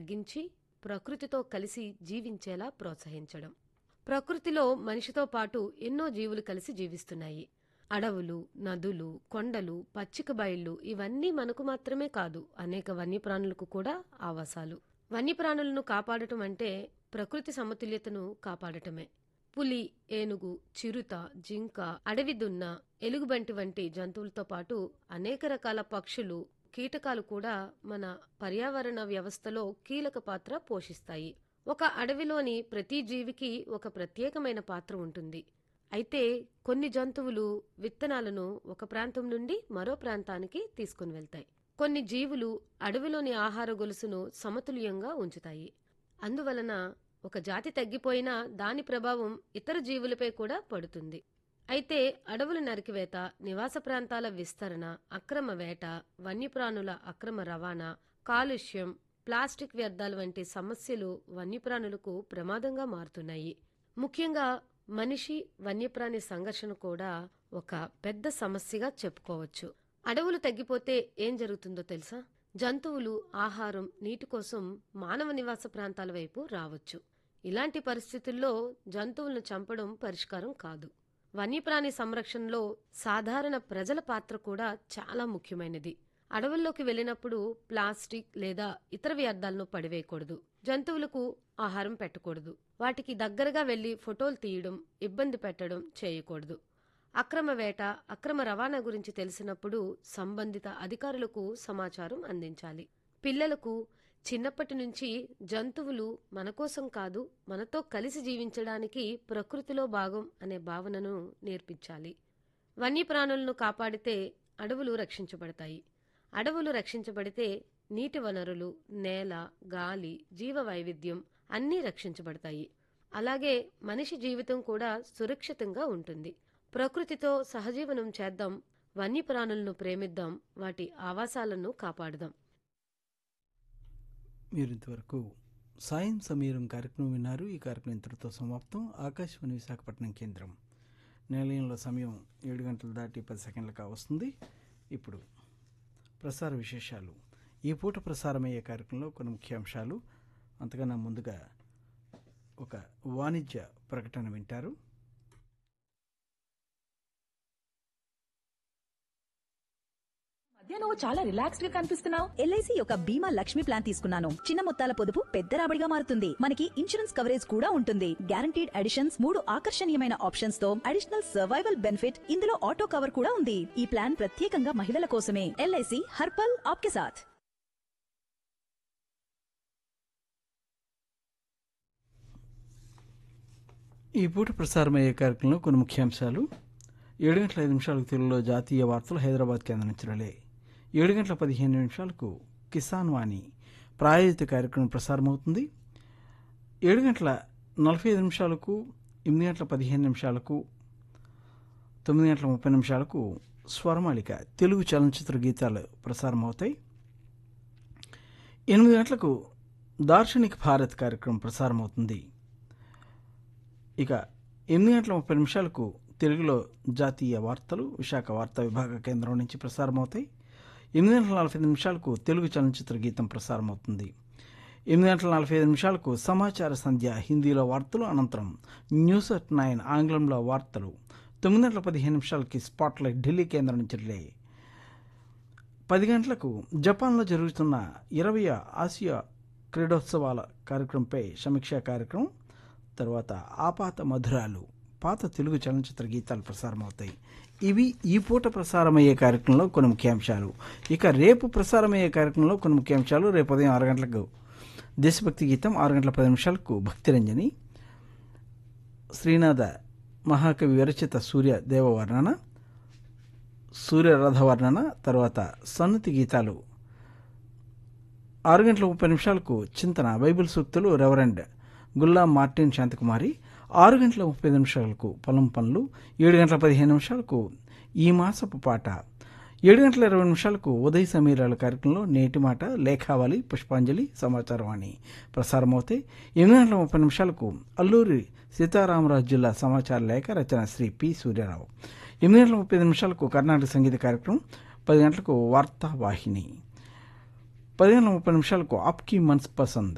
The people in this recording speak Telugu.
తగ్గించి ప్రకృతితో కలిసి జీవించేలా ప్రోత్సహించడం ప్రకృతిలో మనిషితో పాటు ఎన్నో జీవులు కలిసి జీవిస్తున్నాయి అడవులు నదులు కొండలు పచ్చిక బయళ్ళు ఇవన్నీ మనకు మాత్రమే కాదు అనేక వన్యప్రాణులకు కూడా ఆవాసాలు వన్యప్రాణులను కాపాడటం అంటే ప్రకృతి సమతుల్యతను కాపాడటమే పులి ఏనుగు చిరుత జింక అడవి దున్న ఎలుగుబంటి వంటి జంతువులతో పాటు అనేక రకాల పక్షులు కీటకాలు కూడా మన పర్యావరణ వ్యవస్థలో కీలక పాత్ర పోషిస్తాయి ఒక అడవిలోని ప్రతి జీవికి ఒక ప్రత్యేకమైన పాత్ర ఉంటుంది అయితే కొన్ని జంతువులు విత్తనాలను ఒక ప్రాంతం నుండి మరో ప్రాంతానికి తీసుకుని వెళ్తాయి కొన్ని జీవులు అడవిలోని ఆహార గొలుసును సమతుల్యంగా ఉంచుతాయి అందువలన ఒక జాతి తగ్గిపోయినా దాని ప్రభావం ఇతర జీవులపై కూడా పడుతుంది అయితే అడవుల నరికివేత నివాస ప్రాంతాల విస్తరణ అక్రమ వేట వన్యప్రాణుల అక్రమ రవాణా కాలుష్యం ప్లాస్టిక్ వ్యర్థాలు వంటి సమస్యలు వన్యప్రాణులకు ప్రమాదంగా మారుతున్నాయి ముఖ్యంగా మనిషి వన్యప్రాణి సంఘర్షణ కూడా ఒక పెద్ద సమస్యగా చెప్పుకోవచ్చు అడవులు తగ్గిపోతే ఏం జరుగుతుందో తెలుసా జంతువులు ఆహారం నీటి కోసం మానవ నివాస ప్రాంతాల వైపు రావచ్చు ఇలాంటి పరిస్థితుల్లో జంతువులను చంపడం పరిష్కారం కాదు వన్యప్రాణి సంరక్షణలో సాధారణ ప్రజల పాత్ర కూడా చాలా ముఖ్యమైనది అడవుల్లోకి వెళ్ళినప్పుడు ప్లాస్టిక్ లేదా ఇతర వ్యర్థాలను పడివేయకూడదు జంతువులకు ఆహారం పెట్టకూడదు వాటికి దగ్గరగా వెళ్లి ఫోటోలు తీయడం ఇబ్బంది పెట్టడం చేయకూడదు అక్రమ వేట అక్రమ రవాణా గురించి తెలిసినప్పుడు సంబంధిత అధికారులకు సమాచారం అందించాలి పిల్లలకు చిన్నప్పటి నుంచి జంతువులు మన కోసం కాదు మనతో కలిసి జీవించడానికి ప్రకృతిలో భాగం అనే భావనను నేర్పించాలి వన్యప్రాణులను కాపాడితే అడవులు రక్షించబడతాయి అడవులు రక్షించబడితే నీటి వనరులు నేల గాలి జీవ వైవిధ్యం అన్నీ రక్షించబడతాయి అలాగే మనిషి జీవితం కూడా సురక్షితంగా ఉంటుంది ప్రకృతితో సహజీవనం చేద్దాం వన్యప్రాణులను ప్రేమిద్దాం వాటి ఆవాసాలను కాపాడుదాం మీరు ఇంతవరకు సాయం సమీరం కార్యక్రమం విన్నారు ఈ కార్యక్రమం ఇంతటితో సమాప్తం ఆకాశవాణి విశాఖపట్నం కేంద్రం నిలయంలో సమయం ఏడు గంటలు దాటి పది సెకండ్లుగా వస్తుంది ఇప్పుడు ప్రసార విశేషాలు ఈ పూట ప్రసారమయ్యే కార్యక్రమంలో కొన్ని ముఖ్యాంశాలు అంతకన్నా ముందుగా ఒక వాణిజ్య ప్రకటన వింటారు మధ్య నువ్వు చాలా రిలాక్స్డ్ గా కనిపిస్తున్నావు ఎల్ఐసి యొక్క బీమా లక్ష్మి ప్లాన్ తీసుకున్నాను చిన్న మొత్తాల పొదుపు పెద్ద రాబడిగా మారుతుంది మనకి ఇన్సూరెన్స్ కవరేజ్ కూడా ఉంటుంది గ్యారంటీడ్ అడిషన్స్ మూడు ఆకర్షణీయమైన ఆప్షన్స్ తో అడిషనల్ సర్వైవల్ బెనిఫిట్ ఇందులో ఆటో కవర్ కూడా ఉంది ఈ ప్లాన్ ప్రత్యేకంగా మహిళల కోసమే ఎల్ఐసి హర్పల్ ఆప్కే సాథ్ ఈ పూట ప్రసారమయ్యే కార్యక్రమంలో కొన్ని ముఖ్యాంశాలు ఏడు గంటల ఐదు నిమిషాలకు తెలుగులో జాతీయ వార్తలు హైదరాబాద్ కేంద్రం నుంచి రిలే ఏడు గంటల పదిహేను నిమిషాలకు కిసాన్ వాణి ప్రాయోజిత కార్యక్రమం ప్రసారమవుతుంది ఏడు గంటల నలభై ఐదు నిమిషాలకు ఎనిమిది గంటల పదిహేను నిమిషాలకు తొమ్మిది గంటల ముప్పై నిమిషాలకు స్వరమాలిక తెలుగు చలనచిత్ర గీతాలు ప్రసారమవుతాయి ఎనిమిది గంటలకు దార్శనిక్ భారత్ కార్యక్రమం ప్రసారమవుతుంది ఇక ఎనిమిది గంటల ముప్పై నిమిషాలకు తెలుగులో జాతీయ వార్తలు విశాఖ వార్తా విభాగ కేంద్రం నుంచి ప్రసారమవుతాయి ఎనిమిది గంటల నలభై ఐదు నిమిషాలకు తెలుగు చలనచిత్ర గీతం ప్రసారమవుతుంది ఎనిమిది గంటల నలభై ఐదు నిమిషాలకు సమాచార సంధ్య హిందీలో వార్తలు అనంతరం న్యూస్ అట్ నైన్ ఆంగ్లంలో వార్తలు తొమ్మిది గంటల పదిహేను నిమిషాలకి స్పాట్లైట్ ఢిల్లీ కేంద్రం నుంచి రిలే పది గంటలకు జపాన్లో జరుగుతున్న ఇరవై ఆసియా క్రీడోత్సవాల కార్యక్రమంపై సమీక్షా కార్యక్రమం తర్వాత ఆపాత మధురాలు పాత తెలుగు చలనచిత్ర గీతాలు ప్రసారమవుతాయి ఇవి ఈ పూట ప్రసారమయ్యే కార్యక్రమంలో కొన్ని ముఖ్యాంశాలు ఇక రేపు ప్రసారమయ్యే కార్యక్రమంలో కొన్ని ముఖ్యాంశాలు రేపు ఉదయం ఆరు గంటలకు దేశభక్తి గీతం ఆరు గంటల పది నిమిషాలకు భక్తిరంజని శ్రీనాథ మహాకవి విరచిత సూర్య దేవవర్ణన సూర్య రథవర్ణన తర్వాత సన్నతి గీతాలు ఆరు గంటల ముప్పై నిమిషాలకు చింతన బైబిల్ సూక్తులు రెవరెండ్ గుల్లా మార్టిన్ శాంతకుమారి ఆరు గంటల ముప్పై నిమిషాలకు పొలం పనులు ఏడు గంటల పదిహేను నిమిషాలకు ఈ మాసపు పాట ఏడు గంటల ఇరవై నిమిషాలకు ఉదయ సమీరాల కార్యక్రమంలో నేటి మాట లేఖావళి పుష్పాంజలి సమాచారవాణి ప్రసారమవుతాయి ఎనిమిది గంటల ముప్పై నిమిషాలకు అల్లూరి సీతారామరాజు జిల్లా సమాచార లేఖ రచన శ్రీ పి సూర్యారావు ఎనిమిది గంటల ముప్పై నిమిషాలకు కర్ణాటక సంగీత కార్యక్రమం పది గంటలకు వార్తా వాహిని పది గంటల ముప్పై నిమిషాలకు ఆప్కి మన్స్ పసంద్